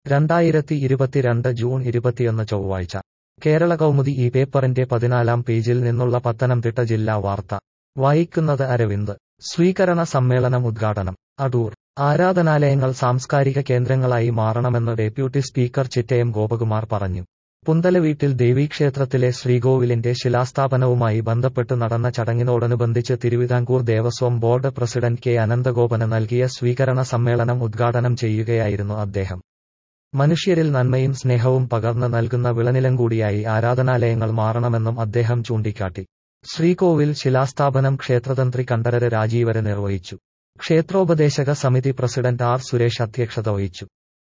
രണ്ടായിരത്തി ഇരുപത്തിരണ്ട് ജൂൺ ഇരുപത്തിയൊന്ന് ചൊവ്വാഴ്ച കേരള കൗമുദി ഈ പേപ്പറിന്റെ പതിനാലാം പേജിൽ നിന്നുള്ള പത്തനംതിട്ട ജില്ലാ വാർത്ത വായിക്കുന്നത് അരവിന്ദ് സ്വീകരണ സമ്മേളനം ഉദ്ഘാടനം അടൂർ ആരാധനാലയങ്ങൾ സാംസ്കാരിക കേന്ദ്രങ്ങളായി മാറണമെന്ന് ഡെപ്യൂട്ടി സ്പീക്കർ ചിറ്റയം ഗോപകുമാർ പറഞ്ഞു പുന്തലവീട്ടിൽ ദേവീക്ഷേത്രത്തിലെ ശ്രീകോവിലിന്റെ ശിലാസ്ഥാപനവുമായി ബന്ധപ്പെട്ട് നടന്ന ചടങ്ങിനോടനുബന്ധിച്ച് Thiruvithamkoor Devaswom board president K അനന്തഗോപന് നൽകിയ സ്വീകരണ സമ്മേളനം ഉദ്ഘാടനം ചെയ്യുകയായിരുന്നു അദ്ദേഹം മനുഷ്യരിൽ നന്മയും സ്നേഹവും പകർന്ന് നൽകുന്ന വിളനിലം കൂടിയായി ആരാധനാലയങ്ങൾ മാറണമെന്നും അദ്ദേഹം ചൂണ്ടിക്കാട്ടി ശ്രീകോവിൽ ശിലാസ്ഥാപനം ക്ഷേത്രതന്ത്രി കണ്ഠരര് രാജീവര് നിർവഹിച്ചു ക്ഷേത്രോപദേശക സമിതി പ്രസിഡന്റ് ആർ സുരേഷ് അധ്യക്ഷത വഹിച്ചു